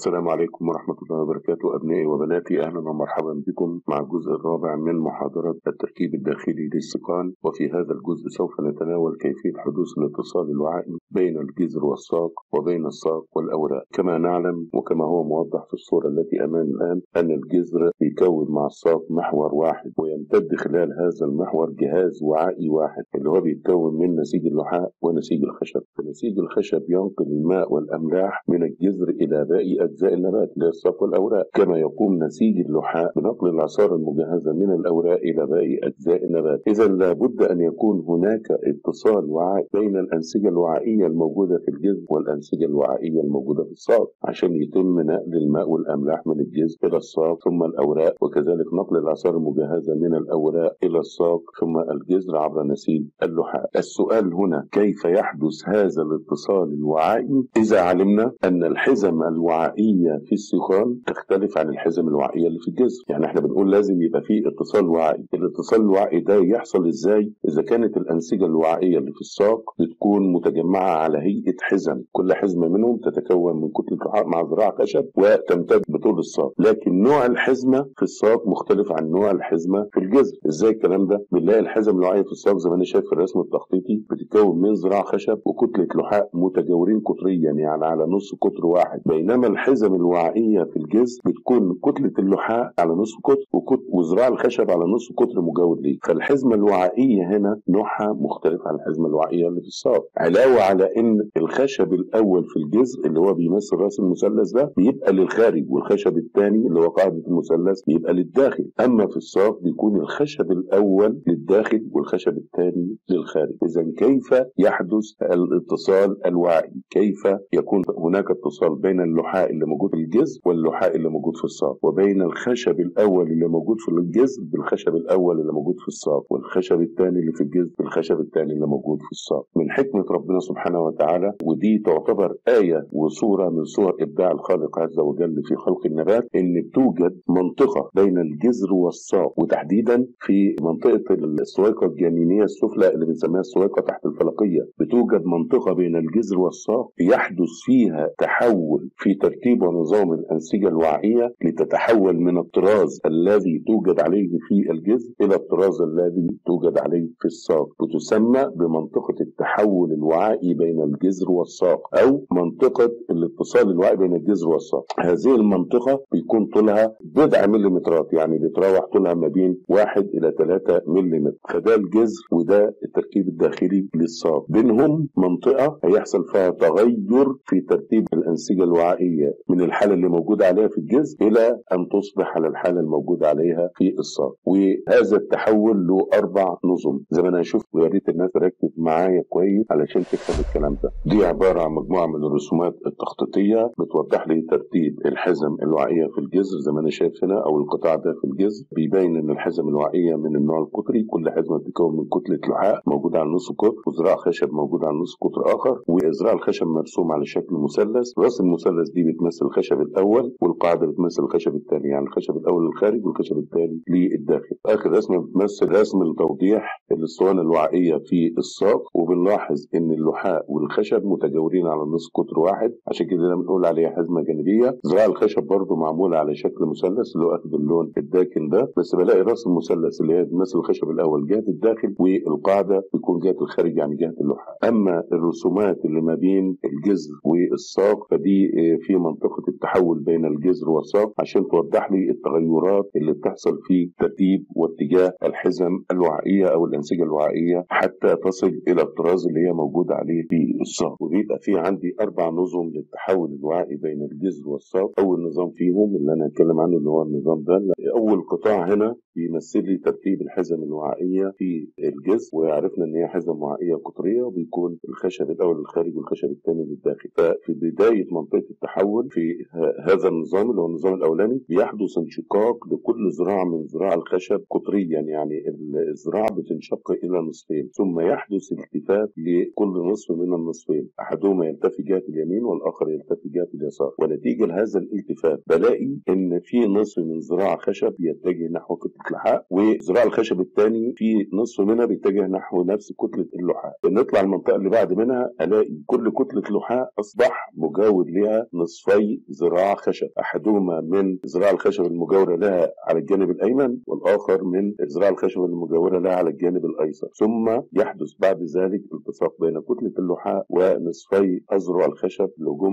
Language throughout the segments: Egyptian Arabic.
السلام عليكم ورحمة الله وبركاته أبنائي وبناتي أهلا ومرحبا بكم مع الجزء الرابع من محاضرة التركيب الداخلي للسيقان وفي هذا الجزء سوف نتناول كيفية حدوث الاتصال الوعائي بين الجذر والساق وبين الساق والأوراق كما نعلم وكما هو موضح في الصورة التي أمامنا الآن أن الجذر يكون مع الساق محور واحد ويمتد خلال هذا المحور جهاز وعائي واحد اللي هو بيتكون من نسيج اللحاء ونسيج الخشب فنسيج الخشب ينقل الماء والأملاح من الجذر إلى باقي أجزاء النبات اللي هي الساق والأوراق كما يقوم نسيج اللحاء بنقل العصارة المجهزة من الأوراق إلى باقي أجزاء النبات إذا لابد أن يكون هناك اتصال وعائي بين الأنسجة الوعائية الموجودة في الجذر والأنسجة الوعائية الموجودة في الساق عشان يتم نقل الماء والأملاح من الجذر إلى الساق ثم الأوراق وكذلك نقل العصارة المجهزة من الأوراق إلى الساق ثم الجذر عبر نسيج اللحاء السؤال هنا كيف يحدث هذا الاتصال الوعائي إذا علمنا أن الحزم الوعائية في السيقان تختلف عن الحزم الوعائية اللي في الجذر يعني احنا بنقول لازم يبقى فيه اتصال وعائي الاتصال الوعائي ده يحصل ازاي اذا كانت الانسجة الوعائية اللي في الساق بتكون متجمعة على هيئة حزم كل حزمة منهم تتكون من كتلة لحاء مع ذراع خشب وتمتد بطول الساق لكن نوع الحزمة في الساق مختلف عن نوع الحزمة في الجذر ازاي الكلام ده بنلاقي الحزم الوعائية في الساق زي ما انا شايف في الرسم التخطيطي بتتكون من ذراع خشب وكتلة لحاء متجاورين قطريا يعني على نص قطر واحد بينما الحزم الوعائية في الجذر بتكون كتلة اللحاء على نص قطر وكت- وذراع الخشب على نص قطر مجاور ليه فالحزمة الوعائية هنا نوعها مختلف عن الحزمة الوعائية اللي في الساق علاوة على ان الخشب الاول في الجذر اللي هو بيمثل راس المثلث ده بيبقى للخارج والخشب الثاني اللي هو قاعدة المثلث بيبقى للداخل اما في الساق بيكون الخشب الاول للداخل والخشب الثاني للخارج اذا كيف يحدث الاتصال الوعي كيف يكون هناك اتصال بين اللحاء اللي موجود في الجذر واللحاء اللي موجود في الساق وبين الخشب الاول اللي موجود في الجذر بالخشب الاول اللي موجود في الساق والخشب الثاني اللي في الجذر بالخشب الثاني اللي موجود في الساق من حكمه ربنا سبحانه وتعالى ودي تعتبر ايه وصوره من صور ابداع الخالق عز وجل في خلق النبات ان بتوجد منطقه بين الجذر والساق وتحديدا في منطقه السويقه الجنينيه السفلى اللي بنسميها السويقه تحت الفلقيه بتوجد منطقه بين الجذر والساق يحدث فيها تحول في ترتيب ونظام الانسجه الوعيه لتتحول من الطراز الذي توجد عليه في الجذر الى الطراز الذي توجد عليه في الساق وتسمى بمنطقه التحول الوعائي بين الجذر والساق او منطقه الاتصال الوعي بين الجذر والساق هذه المنطقه بيكون طولها بضع مليمترات يعني بتراوح طولها ما بين واحد الى 3 مليمتر فده الجذر وده التركيب الداخلي للساق بينهم منطقه هيحصل فيها تغير في ترتيب الانسجه الوعائيه من الحاله اللي موجوده عليها في الجذر الى ان تصبح على الحاله الموجوده عليها في الساق وهذا التحول له اربع نظم زي ما انا اشوف ويا ريت الناس تركز معايا كويس علشان تفهم الكلام ده دي عباره عن مجموعه من الرسومات التخطيطيه بتوضح لي ترتيب الحزم الوعيه في الجذر زي ما انا شايف هنا او القطاع ده في الجذر بيبين ان الحزم الوعيه من النوع القطري كل حزمه بتتكون من كتله لحاء موجوده على نص قطر وذراع خشب موجود على نص قطر اخر وذراع الخشب مرسوم على شكل مثلث راس المثلث دي بتمثل الخشب الاول والقاعده بتمثل الخشب الثاني يعني الخشب الاول للخارج والخشب الثاني للداخل اخر رسمه بتمثل رسم لتوضيح الاسطوانه الوعائيه في الساق وبنلاحظ ان اللحاء والخشب متجاورين على نص قطر واحد عشان كده ده بنقول عليها حزمه جانبيه ذراع الخشب برضو معموله على شكل مثلث اللي هو اخد اللون الداكن ده بس بلاقي راس المثلث اللي هي بتمثل الخشب الاول جهه الداخل والقاعده بيكون جهه الخارج يعني جهه اللحاء اما الرسومات اللي ما بين الجذر والساق فدي آه، في منطقه التحول بين الجذر والساق عشان توضح لي التغيرات اللي بتحصل في ترتيب واتجاه الحزم الوعائيه او الانسجه الوعائيه حتى تصل الى الطراز اللي هي موجوده عليه في الساق وبيبقى في عندي اربع نظم للتحول الوعي بين الجذر والساق اول نظام فيهم اللي انا هتكلم عنه اللي هو النظام ده اول قطاع هنا بيمثل لي ترتيب الحزم الوعائيه في الجذر وعرفنا ان هي حزم وعائيه قطريه وبيكون الخشب الاول للخارج والخشب الثاني للداخل ففي بدايه منطقه التحول في ه- هذا النظام اللي هو النظام الاولاني بيحدث انشقاق لكل ذراع من ذراع الخشب قطريا يعني ال- الذراع بتنشق الى نصفين ثم يحدث التفاف لكل نصف من النصفين احدهما يلتفي جهه اليمين والاخر يلتفي جهه اليسار ونتيجه لهذا الالتفاف بلاقي ان في نصف من ذراع خشب يتجه نحو كتله اللحاء وذراع الخشب الثاني في نصف منها بيتجه نحو نفس كتله اللحاء نطلع المنطقه اللي بعد منها الاقي كل كتله لحاء اصبح مجاور لها نصفي ذراع خشب احدهما من ذراع الخشب المجاوره لها على الجانب الايمن والاخر من ذراع الخشب المجاوره لها على الجانب الايسر ثم يحدث بعد ذلك التصاق بين كتله اللحاء ونصفي اذرع الخشب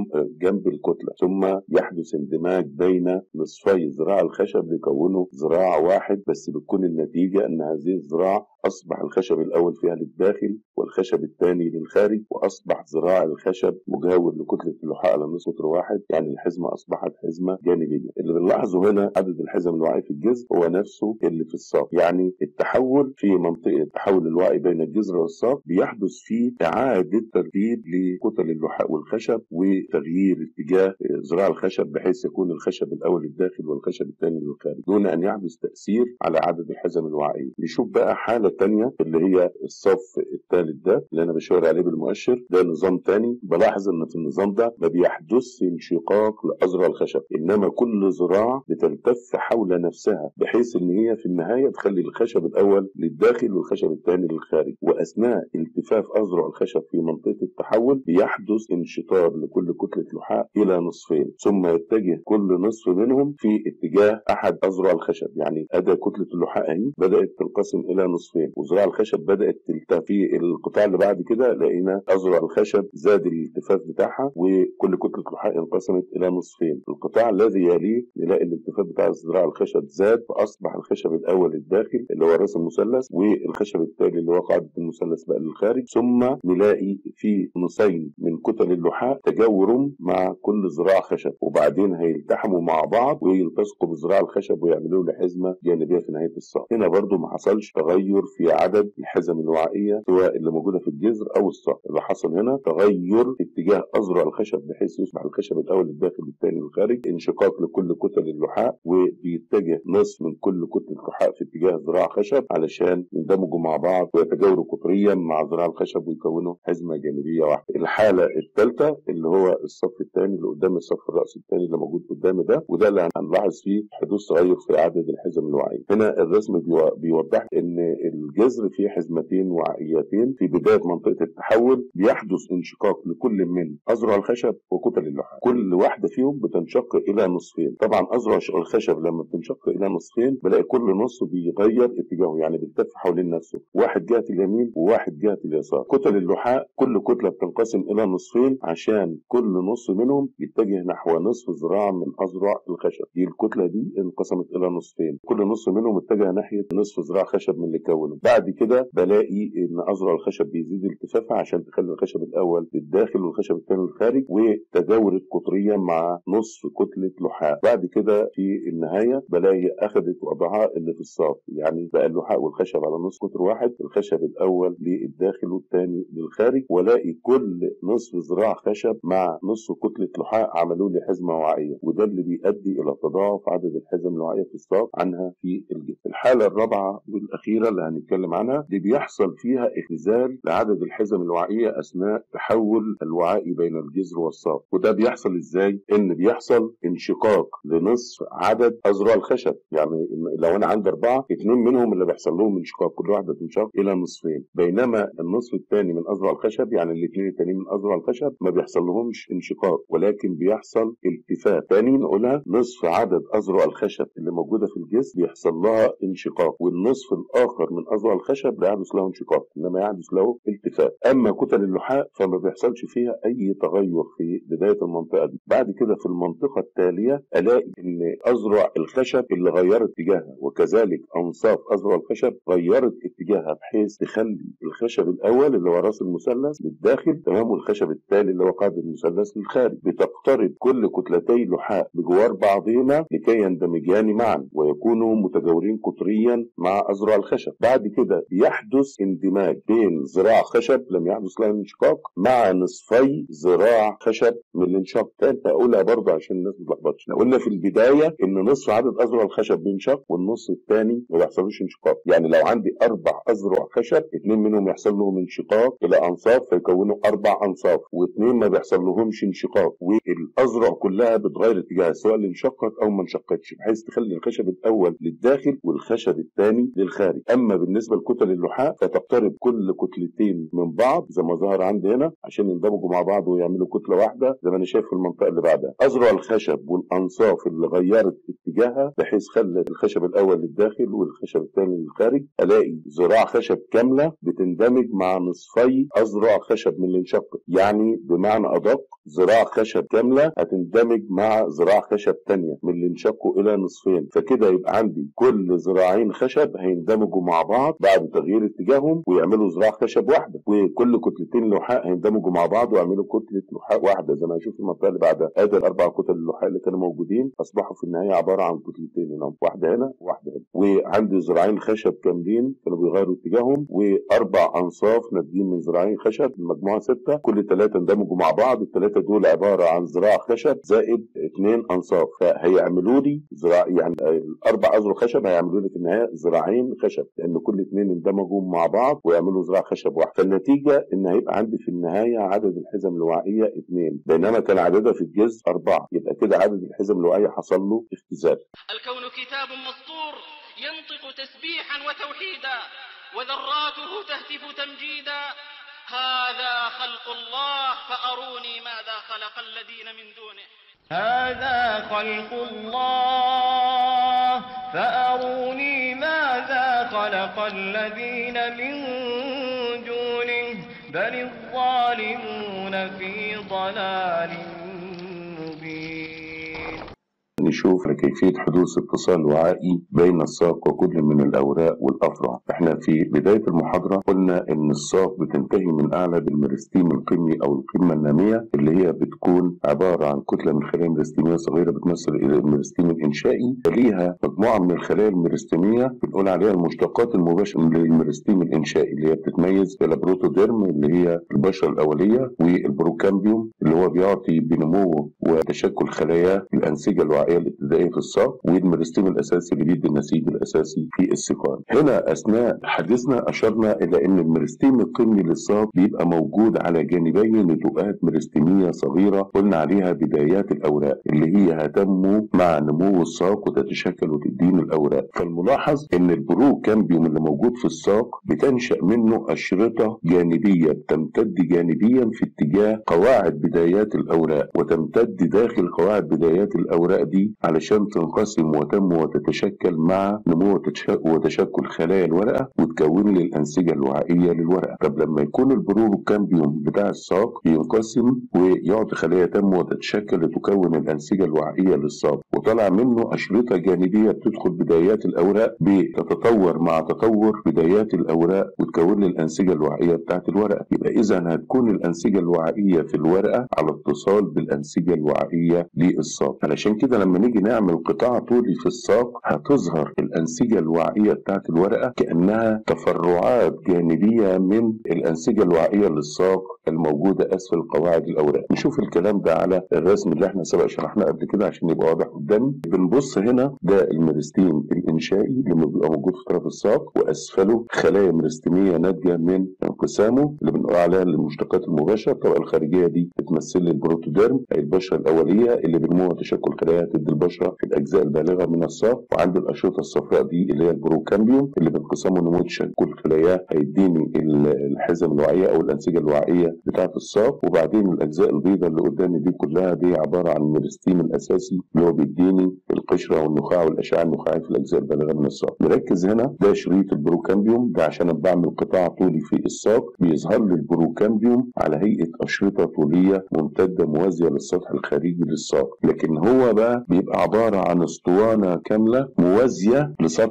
جنب الكتله ثم يحدث اندماج بين نصفي ذراع الخشب ليكونوا ذراع واحد بس بتكون النتيجه ان هذه الذراع أصبح الخشب الأول فيها للداخل والخشب الثاني للخارج وأصبح ذراع الخشب مجاور لكتلة اللحاء على نصف متر واحد يعني الحزمة أصبحت حزمة جانبية اللي بنلاحظه هنا عدد الحزم الوعي في الجذر هو نفسه اللي في الساق يعني التحول في منطقة تحول الوعي بين الجذر والساق بيحدث فيه إعادة ترتيب لكتل اللحاء والخشب وتغيير اتجاه ذراع الخشب بحيث يكون الخشب الأول للداخل والخشب الثاني للخارج دون أن يحدث تأثير على عدد الحزم الوعية نشوف بقى حالة الثانيه اللي هي الصف الثالث ده اللي انا بشاور عليه بالمؤشر ده نظام ثاني بلاحظ ان في النظام ده ما بيحدثش انشقاق لازرع الخشب انما كل ذراع بتلتف حول نفسها بحيث ان هي في النهايه تخلي الخشب الاول للداخل والخشب الثاني للخارج واثناء التفاف اذرع الخشب في منطقه التحول بيحدث انشطار لكل كتله لحاء الى نصفين ثم يتجه كل نصف منهم في اتجاه احد اذرع الخشب يعني ادى كتله اللحاء اهي بدات تنقسم الى نصفين وزراع الخشب بدات تلتف في القطاع اللي بعد كده لقينا ازرع الخشب زاد الالتفاف بتاعها وكل كتله لحاء انقسمت الى نصفين القطاع الذي يليه نلاقي الالتفاف بتاع زراع الخشب زاد فاصبح الخشب الاول الداخل اللي هو راس المثلث والخشب التالي اللي هو قاعده المثلث بقى للخارج ثم نلاقي في نصين من كتل اللحاء تجاور مع كل ذراع خشب وبعدين هيلتحموا مع بعض ويلتصقوا بذراع الخشب ويعملوا له حزمه جانبيه في نهايه الساق هنا برضو ما حصلش تغير في عدد الحزم الوعائيه سواء اللي موجوده في الجذر او الساق اللي حصل هنا تغير اتجاه اذرع الخشب بحيث يصبح الخشب الاول للداخل والثاني للخارج انشقاق لكل كتل اللحاء وبيتجه نصف من كل كتله لحاء في اتجاه ذراع خشب علشان يندمجوا مع بعض ويتجاوروا قطريا مع ذراع الخشب ويكونوا حزمه جانبيه واحده الحاله الثالثه اللي هو الصف الثاني اللي قدام الصف الراس الثاني اللي موجود قدامي ده وده اللي هنلاحظ فيه حدوث تغير في عدد الحزم الوعيه هنا الرسم بيوضح ان الجذر فيه حزمتين وعائيتين في بدايه منطقه التحول بيحدث انشقاق لكل من اذرع الخشب وكتل اللحاء كل واحده فيهم بتنشق الى نصفين طبعا اذرع الخشب لما بتنشق الى نصفين بلاقي كل نص بيغير اتجاهه يعني بيلتف حوالين نفسه واحد جهه اليمين وواحد جهه اليسار كتل اللحاء كل كتله بتنقسم الى نصفين عشان كل نص منهم يتجه نحو نصف ذراع من اذرع الخشب دي الكتله دي انقسمت الى نصفين كل نص منهم اتجه ناحيه نصف ذراع خشب من اللي كونه بعد كده بلاقي ان اذرع الخشب بيزيد التفافها عشان تخلي الخشب الاول للداخل والخشب الثاني للخارج وتجاورت قطريا مع نصف كتله لحاء بعد كده في النهايه بلاقي اخذت وضعها اللي في الساق يعني بقى اللحاء والخشب على نصف قطر واحد الخشب الاول للداخل والثاني للخارج والاقي كل نصف ذراع خشب مع نصف كتله لحاء عملوا لي حزمه وعائيه وده اللي بيؤدي الى تضاعف عدد الحزم الوعائيه في الساق عنها في الجسم الحاله الرابعه والاخيره اللي هنتكلم عنها دي بيحصل فيها اختزال لعدد الحزم الوعائيه اثناء تحول الوعائي بين الجذر والساق وده بيحصل ازاي ان بيحصل انشقاق لنصف عدد اذرع الخشب يعني لو انا عندي اربعه اثنين منهم اللي بيحصل لهم انشقاق كل واحده تنشق الى نصفين بينما النصف الثاني من اذرع الخشب يعني الاثنين الثانيين من اذرع الخشب ما بيحصل لهمش انشقاق ولكن بيحصل التفات ثاني نقولها نصف عدد اذرع الخشب اللي موجوده في الجسم بيحصل لها انشقاق والنصف الاخر من اذرع الخشب لا يحدث له انشقاق انما يحدث له التفات اما كتل اللحاء فما بيحصلش فيها اي تغير في بدايه المنطقه دي بعد كده في المنطقه التاليه الاقي ان اذرع الخشب اللي غيرت اتجاهها وكذلك انصاف اذرع الخشب غيرت اتجاهها بحيث تخلي الخشب الاول اللي هو راس المثلث للداخل تمام والخشب التالي اللي هو قاعده المثلث للخارج بتقترب كل كتلتي لحاء بجوار بعضهما لكي يندمجان معا ويكونوا متجاورين قطريا مع اذرع الخشب بعد كده بيحدث اندماج بين ذراع خشب خشب لم يحدث لها انشقاق مع نصفي ذراع خشب من الانشاق تاني اقولها برضه عشان الناس ما تلخبطش قلنا في البدايه ان نصف عدد اذرع الخشب بينشق والنص الثاني ما بيحصلوش انشقاق يعني لو عندي اربع اذرع خشب اثنين منهم يحصل لهم انشقاق الى انصاف فيكونوا اربع انصاف واثنين ما بيحصل لهمش انشقاق والاذرع كلها بتغير اتجاهها سواء انشقت او ما انشقتش بحيث تخلي الخشب الاول للداخل والخشب الثاني للخارج اما بالنسبه لكتل اللحاء فتقترب كل كتلتين من بعض زي ما ظهر عندي هنا عشان يندمجوا مع بعض ويعملوا كتله واحده زي ما انا شايف في المنطقه اللي بعدها اذرع الخشب والانصاف اللي غيرت اتجاهها بحيث خلت الخشب الاول للداخل والخشب الثاني للخارج الاقي ذراع خشب كامله بتندمج مع نصفي اذرع خشب من الانشق يعني بمعنى ادق ذراع خشب كامله هتندمج مع ذراع خشب ثانيه من اللي انشقوا الى نصفين فكده يبقى عندي كل ذراعين خشب هيندمجوا مع بعض بعد تغيير اتجاههم ويعملوا ذراع خشب واحده وكل كتلتين لحاء هيندمجوا مع بعض ويعملوا كتله لحاء واحده زي ما هنشوف في المنطقه اللي بعدها ادي الاربع كتل اللحاء اللي كانوا موجودين اصبحوا في النهايه عباره عن كتلتين هنا واحده هنا وواحده هنا وعندي ذراعين خشب كاملين كانوا بيغيروا اتجاههم واربع انصاف ناتجين من ذراعين خشب المجموعه سته كل ثلاثه اندمجوا مع بعض الثلاثه دول عباره عن ذراع خشب زائد اثنين انصاف فهيعملوا لي ذراع يعني الاربع اذرع خشب هيعملوا لي في النهايه ذراعين خشب لان كل اثنين اندمجوا مع بعض ويعملوا ذراع خشب واحد فالنتيجه ان هيبقى عندي في النهايه عدد الحزم الوعيه اثنين بينما كان عددها في الجزء اربعه يبقى كده عدد الحزم الوعيه حصل له اختزال الكون كتاب مسطور ينطق تسبيحا وتوحيدا وذراته تهتف تمجيدا هذا خلق الله فأروني ماذا خلق الذين من دونه هذا خلق الله فأروني ماذا خلق الذين من دونه بل الظالمون في ضلال مبين نشوف كيفية حدوث اتصال وعائي بين الساق وكل من الأوراق والأفرع احنا في بداية المحاضرة قلنا ان الساق بتنتهي من أعلى بالميرستيم القمي أو القمة النامية اللي هي بتكون عبارة عن كتلة من خلايا ميرستيمية صغيرة بتمثل الميرستيم الإنشائي تليها مجموعة من الخلايا الميرستيمية بنقول عليها المشتقات المباشرة للميرستيم الإنشائي اللي هي بتتميز بالبروتوديرم اللي هي البشرة الأولية والبروكامبيوم اللي هو بيعطي بنمو وتشكل خلايا الأنسجة الوعائية الابتدائية في الساق والميرستيم الأساسي اللي بيدي النسيج الأساسي في السيقان هنا أثناء حديثنا أشرنا إلى أن الميرستيم القمي للساق بيبقى موجود على جانبي نتوءات ميرستيمية صغيرة قلنا عليها بدايات الأوراق اللي هي هتنمو مع نمو الساق وتتشكل وتديني الأوراق فالملاحظ أن البروكامبيوم اللي موجود في الساق بتنشأ منه أشرطة جانبية بتمتد جانبيا في اتجاه قواعد بدايات الأوراق وتمتد داخل قواعد بدايات الأوراق دي علشان تنقسم وتنمو وتتشكل مع نمو وتشكل خلايا الورقة وتكون لي الأنسجة الوعائية للورقة طب لما يكون البروكامبيوم بتاع الساق ينقسم ويعطي خلايا تنمو وتتشكل لتكون الأنسجة الوعائية للساق وطلع منه أشرطة جانبية بتدخل بدايات الأوراق بتتطور مع تطور بدايات الأوراق وتكون لي الأنسجة الوعائية بتاعت الورقة يبقى إذا هتكون الأنسجة الوعائية في الورقة على اتصال بالأنسجة الوعائية للساق علشان كده لما نيجي نعمل قطاع طولي في الساق هتظهر الأنسجة الوعائية بتاعت الورقة كأنها تفرعات جانبية من الأنسجة الوعائية للساق الموجودة أسفل قواعد الأوراق نشوف الكلام ده على الرسم اللي احنا سبق شرحناه قبل كده عشان يبقى واضح قدامي بنبص هنا ده الميرستيم الإنشائي اللي بيبقى موجود في طرف الساق وأسفله خلايا ميرستيمية ناتجة من انقسامه اللي بنقول عليها المشتقات المباشرة الطبقة الخارجية دي بتمثل لي البروتوديرم أي البشرة الأولية اللي بنمو وتشكل خلايا تدي البشرة في الأجزاء البالغة من الساق وعند الأشرطة الصفراء دي اللي هي البروكامبيوم اللي بانقسامه نمو تشكل خلايا هيديني الحزم الوعية أو الأنسجة الوعية بتاعة الساق وبعدين الأجزاء البيضاء اللي قدامي دي كلها دي عبارة عن الميرستيم الأساسي اللي هو بيديني القشرة والنخاع والأشعة النخاعية في الأجزاء البالغة من الساق نركز هنا ده شريط البروكامبيوم ده عشان بعمل قطاع طولي في الساق بيظهر لي البروكامبيوم على هيئة أشرطة طولية ممتدة موازية للسطح الخارجي للساق لكن هو بقى بيبقى عبارة عن اسطوانة كاملة موازية لسطح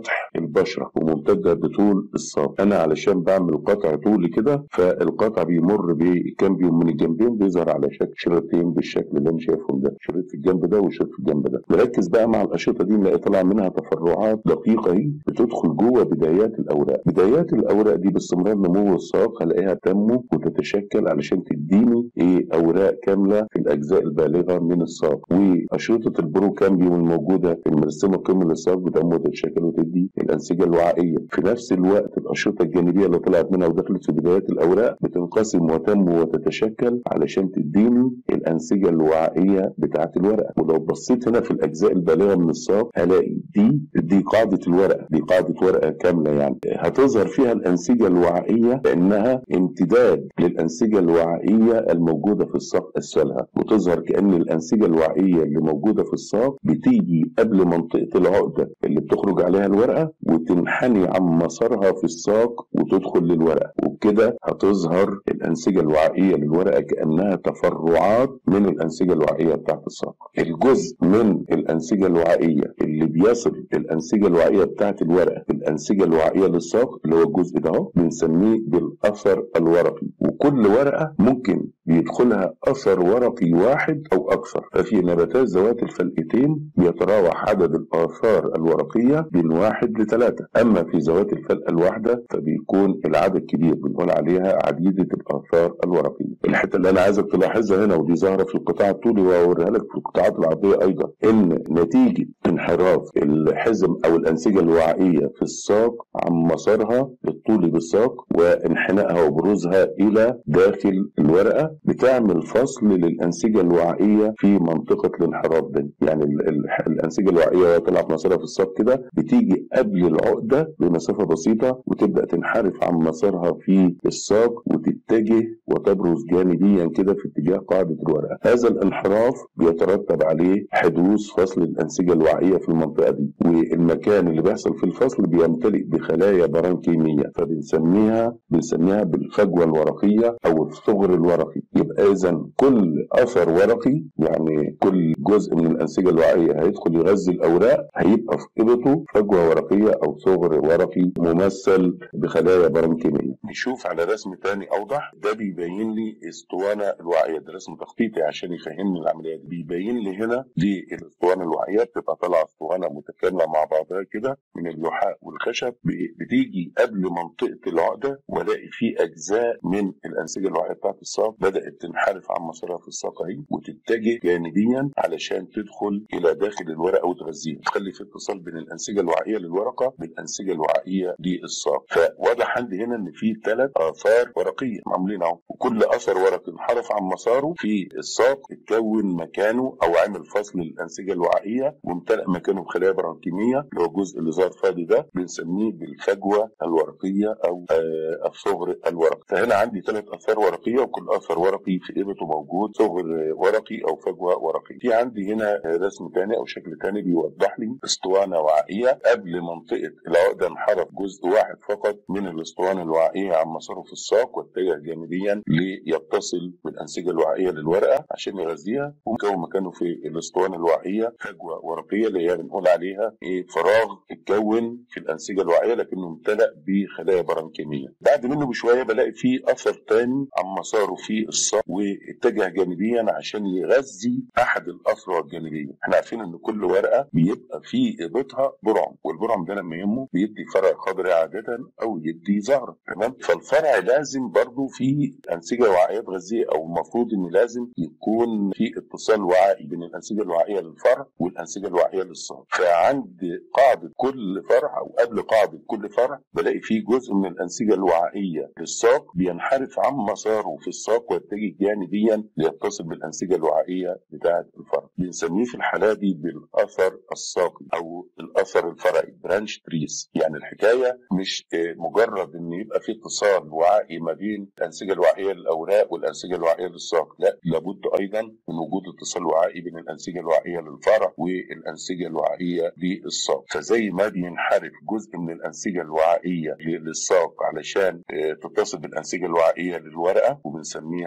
البشره وممتده بطول الساق انا علشان بعمل قطع طولي كده فالقطع بيمر بكامبيوم من الجنبين بيظهر على شكل شريطين بالشكل اللي انا شايفهم ده شريط في الجنب ده وشريط في الجنب ده نركز بقى مع الاشرطه دي نلاقي طلع منها تفرعات دقيقه هي بتدخل جوه بدايات الاوراق بدايات الاوراق دي باستمرار نمو الساق هلاقيها تنمو وتتشكل علشان تديني ايه اوراق كامله في الاجزاء البالغه من الساق واشرطه البروكامبيوم الموجوده في المرسمه قمه للساق بتنمو وتتشكل وتدي الانسجه الوعائيه في نفس الوقت الاشرطه الجانبيه اللي طلعت منها ودخلت في بدايات الاوراق بتنقسم وتنمو وتتشكل علشان تديني الانسجه الوعائيه بتاعه الورقه ولو بصيت هنا في الاجزاء البالغه من الساق هلاقي دي دي قاعده الورقه دي قاعده ورقه كامله يعني هتظهر فيها الانسجه الوعائيه لانها امتداد للانسجه الوعائيه الموجوده في الساق اسفلها وتظهر كان الانسجه الوعائيه اللي موجوده في الساق بتيجي قبل منطقه العقده اللي بتخرج عليها الورقه وتنحني عن مسارها في الساق وتدخل للورقه وبكده هتظهر الانسجه الوعائيه للورقه كانها تفرعات من الانسجه الوعائيه بتاعت الساق الجزء من الانسجه الوعائيه اللي بيصل الانسجه الوعائيه بتاعت الورقه الانسجه الوعائيه للساق اللي هو الجزء ده اهو بنسميه بالاثر الورقي وكل ورقه ممكن بيدخلها اثر ورقي واحد او اكثر ففي نباتات ذوات الفلقتين بيتراوح عدد الاثار الورقيه بين واحد لثلاثه اما في ذوات الفلقه الواحده فبيكون العدد كبير بنقول عليها عديده الاثار الورقيه الحته اللي انا عايزك تلاحظها هنا ودي ظاهره في القطاع الطولي وهوريها لك في القطاعات العرضيه ايضا ان نتيجه انحراف الحزم او الانسجه الوعائيه في الساق عن مسارها الطولي بالساق وانحنائها وبروزها الى داخل الورقه بتعمل فصل للانسجه الوعائيه في منطقه الانحراف دي يعني ال- ال- الانسجه الوعائيه وهي طالعه في مسارها في الساق كده بتيجي قبل العقده بمسافه بسيطه وتبدا تنحرف عن مسارها في الساق وتتجه وتبرز جانبيا كده في اتجاه قاعده الورقه هذا الانحراف بيترتب عليه حدوث فصل الانسجه الوعائيه في المنطقه دي والمكان اللي بيحصل في الفصل بيمتلئ بخلايا برانكيميه فبنسميها بنسميها بالفجوه الورقيه او الثغر الورقي يبقى اذا كل اثر ورقي يعني كل جزء من الانسجه الوعائيه هيدخل يغذي الاوراق هيبقى في قبطه فجوه ورقيه او ثغر ورقي ممثل بخلايا برانكيميه نشوف على رسم تاني اوضح ده بيبين لي اسطوانه الوعيه ده رسم تخطيطي عشان يفهمني العمليه دي بيبين لي هنا دي الاسطوانه الوعيه بتبقى طالعه اسطوانه متكامله مع بعضها كده من اللحاء والخشب ب- بتيجي قبل منطقه العقده والاقي في اجزاء من الانسجه الوعيه بتاعت الساق بدات تنحرف عن مسارها في الساق اهي وتتجه جانبيا علشان تدخل الى داخل الورقه وتغذيها تخلي في اتصال بين الانسجه الوعيه للورقه بالانسجه الوعيه للساق فواضح عندي هنا ان في ثلاث اثار ورقيه معمولين اهو وكل اثر ورقي انحرف عن مساره في الساق اتكون مكانه او عمل فصل للانسجه الوعائيه وامتلأ مكانه بخلايا برانكيميه اللي هو الجزء اللي ظهر فاضي ده بنسميه بالفجوه الورقيه او آه الثغر الورقي فهنا عندي ثلاث اثار ورقيه وكل اثر ورقي في قيمته موجود ثغر ورقي او فجوه ورقيه في عندي هنا رسم ثاني او شكل ثاني بيوضح لي اسطوانه وعائيه قبل منطقه العقده انحرف جزء واحد فقط من الاسطوانه الوعائيه عن مساره في الساق واتجه جانبيا ليتصل بالانسجه الوعائيه للورقه عشان يغذيها ومكون مكانه في الاسطوانه الوعائيه فجوه ورقيه اللي هي بنقول عليها ايه فراغ اتكون في الانسجه الوعائيه لكنه امتلأ بخلايا برانكيميه بعد منه بشويه بلاقي فيه اثر تاني عن مساره في الساق واتجه جانبيا عشان يغذي احد الافرع الجانبيه احنا عارفين ان كل ورقه بيبقى في قيمتها برعم والبرعم ده لما ينمو بيدي فرع خضري عاده او يدي زهره تمام فالفرع لازم برضه في انسجه وعائيه تغذيه او المفروض ان لازم يكون في اتصال وعائي بين الانسجه الوعائيه للفرع والانسجه الوعائيه للساق فعند قاعده كل فرع او قبل قاعده كل فرع بلاقي فيه جزء من الانسجه الوعائيه للساق بينحرف عن مساره في الساق ويتجه جانبيا ليتصل بالانسجه الوعائيه بتاعه الفرع بنسميه في الحاله دي بالاثر الساقي او الاثر الفرعي برانش تريس يعني الحكايه مش آه، مجرد ان يبقى في اتصال وعائي ما بين الانسجه الوعائيه للاوراق والانسجه الوعائيه للساق لا لابد ايضا من وجود اتصال وعائي بين الانسجه الوعائيه للفرع والانسجه الوعائيه للساق فزي ما بينحرف جزء من الانسجه الوعائيه للساق علشان آه، تتصل بالانسجه الوعائيه للورقه وبنسميها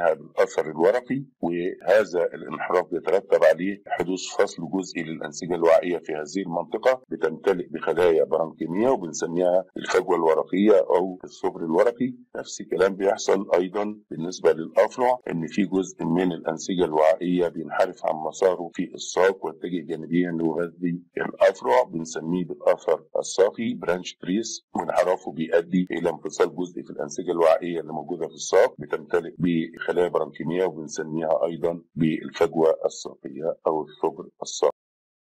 بنسميها بالاثر الورقي وهذا الانحراف بيترتب عليه حدوث فصل جزئي للانسجه الوعيه في هذه المنطقه بتمتلئ بخلايا برانكيميه وبنسميها الفجوه الورقيه او الثغر الورقي نفس الكلام بيحصل ايضا بالنسبه للافرع ان في جزء من الانسجه الوعيه بينحرف عن مساره في الساق ويتجه جانبيا ليغذي الافرع بنسميه بالاثر الساقي برانش تريس وانحرافه بيؤدي الى انفصال جزء في الانسجه الوعيه اللي موجوده في الساق بتمتلئ بخلايا برانكيميه وبنسميها ايضا بالفجوه الساقيه او الثغر الساقي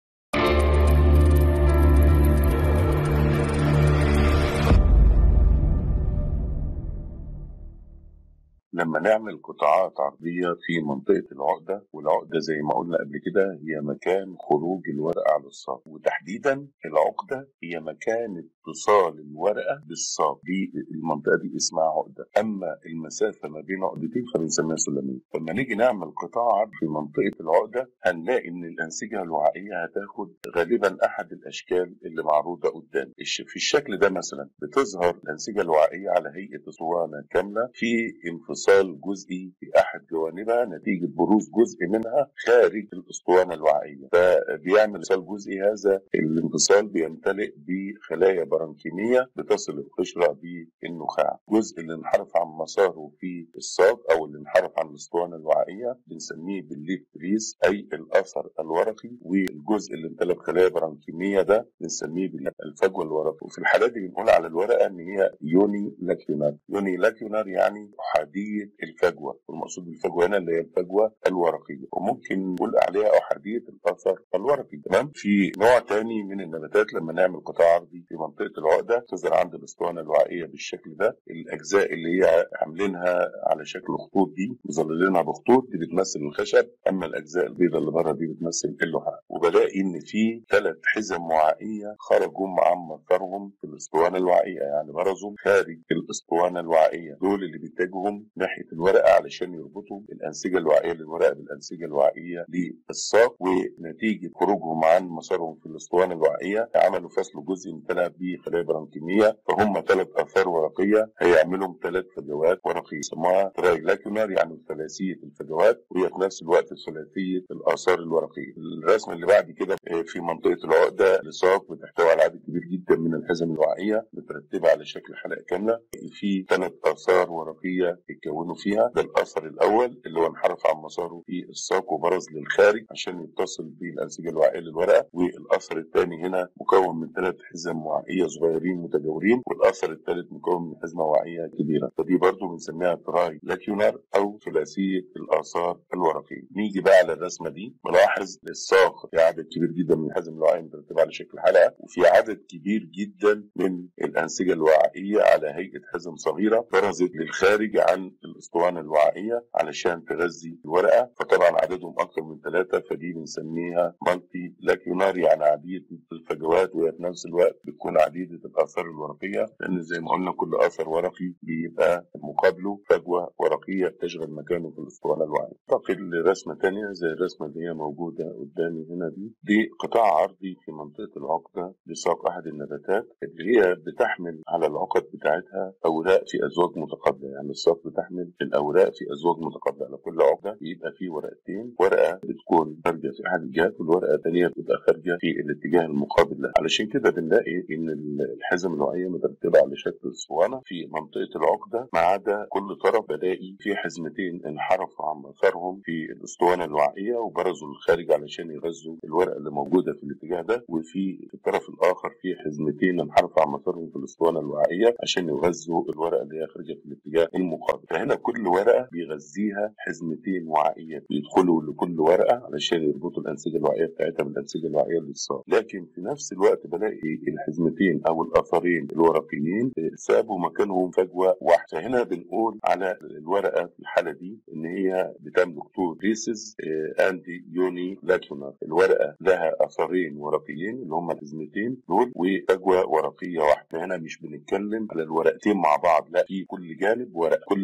لما نعمل قطاعات عرضية في منطقة العقدة والعقدة زي ما قلنا قبل كده هي مكان خروج الورقة على الساق وتحديدا العقدة هي مكان اتصال الورقة بالساق دي المنطقة دي اسمها عقدة أما المسافة ما بين عقدتين فبنسميها سلمية لما نيجي نعمل قطاع عرض في منطقة العقدة هنلاقي إن الأنسجة الوعائية هتاخد غالبا أحد الأشكال اللي معروضة قدام في الشكل ده مثلا بتظهر الأنسجة الوعائية على هيئة اسطوانة كاملة في انفصال انفصال جزئي في احد جوانبها نتيجه بروز جزء منها خارج الاسطوانه الوعائيه فبيعمل انفصال جزئي هذا الانفصال بيمتلئ بخلايا برانكيميه بتصل القشره بالنخاع الجزء اللي انحرف عن مساره في الساق او اللي انحرف عن الاسطوانه الوعائيه بنسميه بالليف بريس اي الاثر الورقي والجزء اللي امتلأ بخلايا برانكيميه ده بنسميه بالفجوه الورقي وفي الحالات دي بنقول على الورقه ان هي يوني لاكيونار يوني لاكيونار يعني احاديه الفجوه والمقصود بالفجوه هنا اللي هي الفجوه الورقيه وممكن نقول عليها احاديه الاثر الورقي تمام في نوع تاني من النباتات لما نعمل قطاع عرضي في منطقه العقده تظهر عند الاسطوانه الوعائيه بالشكل ده الاجزاء اللي هي عاملينها على شكل خطوط دي مظللينها بخطوط دي بتمثل الخشب اما الاجزاء البيضاء اللي بره دي بتمثل اللحاء وبلاقي ان في ثلاث حزم وعائيه خرجوا عن مسارهم في الاسطوانه الوعائيه يعني برزوا خارج الاسطوانه الوعائيه دول اللي بيتجهوا ناحيه الورقه علشان يربطوا الانسجه الوعائيه للورقه بالانسجه الوعائيه للساق ونتيجه خروجهم عن مسارهم في الاسطوانه الوعائيه عملوا فصل جزء امتلأ بخلايا برانكيميه فهم ثلاث اثار ورقيه هيعملوا ثلاث فجوات ورقيه يسموها ترايجلاكيونار يعني ثلاثيه الفجوات وهي في نفس الوقت ثلاثيه الاثار الورقيه الرسم اللي بعد كده في منطقه العقده لساق بتحتوي على عدد كبير جدا من الحزم الوعائيه مترتبه على شكل حلقه كامله في ثلاث اثار ورقيه اتكونوا فيها ده الاثر الاول اللي هو انحرف عن مساره في الساق وبرز للخارج عشان يتصل بالانسجه الوعائيه للورقه والاثر الثاني هنا مكون من ثلاث حزم وعائيه صغيرين متجاورين والاثر الثالث مكون من حزمه وعائيه كبيره فدي برضو بنسميها تراي لاكيونار او ثلاثيه الاثار الورقيه نيجي بقى على الرسمه دي نلاحظ الساق في عدد كبير جدا من الحزم الوعائيه مترتبه على شكل حلقه وفي عدد كبير جدا من الانسجه الوعائيه على هيئه حزم صغيره برزت للخارج عن الاسطوانه الوعائيه علشان تغذي الورقه فطبعا عددهم اكثر من ثلاثه فدي بنسميها مالتي لاكيونار يعني عديده الفجوات وهي في نفس الوقت بتكون عديده الاثار الورقيه لان زي ما قلنا كل اثر ورقي بيبقى مقابله فجوه ورقيه تشغل مكانه في الاسطوانه الوعائيه. انتقل لرسمه ثانيه زي الرسمه اللي هي موجوده قدامي هنا دي دي قطاع عرضي في منطقه العقده لساق احد النباتات اللي هي بتحمل على العقد بتاعتها اوراق في ازواج متقابله يعني الساق بتحمل الاوراق في ازواج متقابله على كل عقده بيبقى فيه ورقتين ورقه بتكون خارجه في احد الجهات والورقه الثانيه بتبقى خارجه في الاتجاه المقابل لها علشان كده بنلاقي ان الحزم الوعيه مترتبه على شكل اسطوانه في منطقه العقده ما عدا كل طرف بلاقي في حزمتين انحرفوا عن مسارهم في الاسطوانه الوعيه وبرزوا للخارج علشان يغذوا الورقه اللي موجوده في الاتجاه ده وفي في الطرف الاخر في حزمتين انحرفوا عن مسارهم في الاسطوانه الوعيه عشان يغذوا الورقه اللي هي خارجه في الاتجاه المقابل فهنا كل ورقه بيغذيها حزمتين وعائيه بيدخلوا لكل ورقه علشان يربطوا الانسجه الوعيه بتاعتها بالانسجه الوعيه للصاق لكن في نفس الوقت بلاقي الحزمتين او الاثرين الورقيين سابوا مكانهم فجوه واحده فهنا بنقول على الورقه في الحاله دي ان هي بتملك تو ريسز اند يوني لاكيونار الورقه لها اثرين ورقيين اللي هم الحزمتين دول وفجوه ورقيه واحده هنا مش بنتكلم على الورقتين مع بعض لا في كل جانب ورقه كل ورقه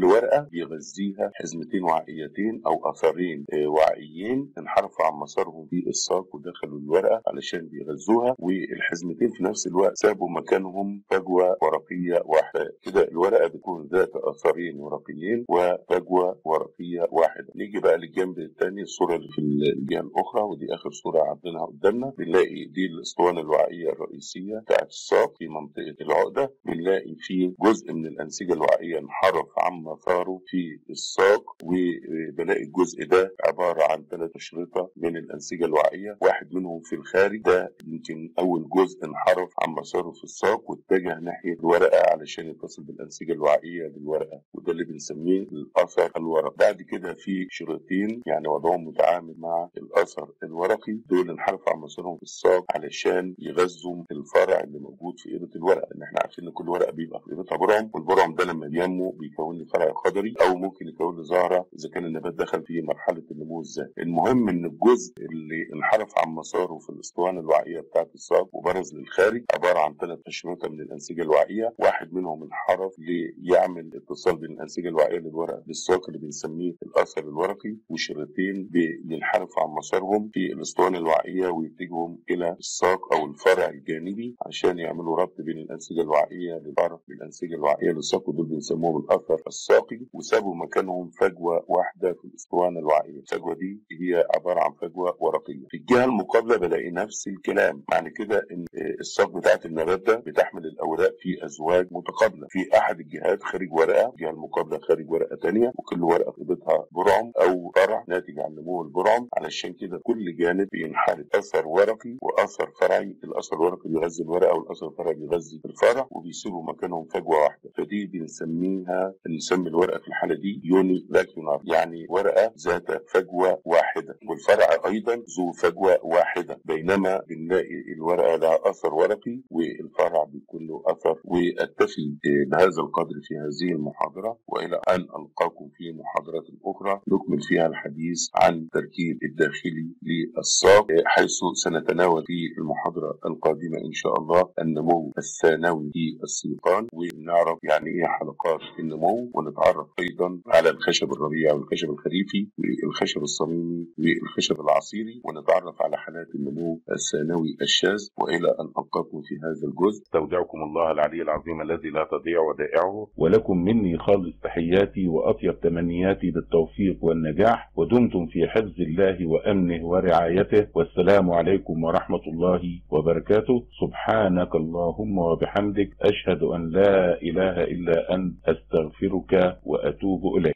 الورقه بيغذيها حزمتين وعائيتين او اثرين آه، وعائيين انحرفوا عن مسارهم في الساق ودخلوا الورقه علشان بيغذوها والحزمتين في نفس الوقت سابوا مكانهم فجوه ورقيه واحده كده الورقه بتكون ذات اثرين ورقيين وفجوه ورقيه واحده نيجي بقى للجنب الثاني الصوره اللي في الجهه الاخرى ودي اخر صوره عاملينها قدامنا بنلاقي دي الاسطوانه الوعائيه الرئيسيه بتاعت الساق في منطقه العقده بنلاقي في جزء من الانسجه الوعائيه انحرف عن مساره في الساق وبلاقي الجزء ده عباره عن ثلاث اشرطه من الانسجه الوعائيه واحد منهم في الخارج ده يمكن اول جزء انحرف عن مساره في الساق واتجه ناحيه الورقه علشان يتصل بالانسجه الوعائيه بالورقه وده اللي بنسميه الاثر الورقي بعد كده في شريطين يعني وضعهم متعامل مع الاثر الورقي دول انحرفوا عن مسارهم في الساق علشان يغذوا الفرع اللي موجود في قيمه الورقه لان احنا عارفين ان كل ورقه بيبقى في قيمتها برعم والبرعم ده لما بينمو بيكون لي فرع قدري او ممكن يكون لي زهره اذا كان النبات دخل في مرحله النمو الذاتي المهم ان الجزء اللي انحرف عن مساره في الاسطوانه الوعائيه بتاعه الساق وبرز للخارج عباره عن ثلاث اشرطه من الانسجه الوعائيه واحد منهم انحرف ليعمل اتصال بين الانسجه الوعائيه للورقه بالساق اللي بنسميه الاثر الورقي وشريطين بينحرفوا عن مسارهم في الاسطوانه الوعائيه ويتجهوا الى الساق او الفرع الجانبي عشان يعملوا ربط بين الانسجه الوعائيه للفرع بالانسجه الوعائيه للساق ودول بنسموهم الاثر الساقي وسابوا مكانهم فجوه واحده في الاسطوانه الوعائيه الفجوه دي هي عباره عن فجوه ورقيه في الجهه المقابله بلاقي نفس الكلام معنى كده ان الساق بتاعت النبات ده بتحمل الاوراق في ازواج متقابله في احد الجهات خارج ورقه الجهه المقابله خارج ورقه ثانيه وكل ورقه في بيتها برعم او فرع ناتج عن نمو البرعم علشان كده كل جانب بينحرف اثر ورقي واثر فرعي الاثر الورقي بيغذي الورقه والاثر الفرعي بيغذي الفرع وبيسيبوا مكانهم فجوه واحده فدي بنسميها بنسمي الورقه في الحاله دي يوني لاكيونار يعني ورقه ذات فجوه واحده والفرع ايضا ذو فجوه واحده بينما بنلاقي الورقه لها اثر ورقي والفرع بيكون له اثر واكتفي بهذا القدر في هذه المحاضره والى ان القاكم في محاضرات اخرى نكمل فيها الحديث عن التركيب الداخلي للساق حيث سنتناول في المحاضره القادمه ان شاء الله النمو الثانوي في السيقان ونعرف يعني ايه حلقات النمو ونتعرف ايضا على الخشب الربيع والخشب الخريفي والخشب الصميمي والخشب العصيري ونتعرف على حالات النمو الثانوي الشاذ والى ان القاكم في هذا الجزء استودعكم الله العلي العظيم الذي لا تضيع ودائعه ولكم مني خالص تحياتي وأطيب تمنياتي بالتوفيق والنجاح ودمتم في حفظ الله وأمنه ورعايته والسلام عليكم ورحمة الله وبركاته سبحانك اللهم وبحمدك أشهد أن لا إله إلا أنت أستغفرك وأتوب إليك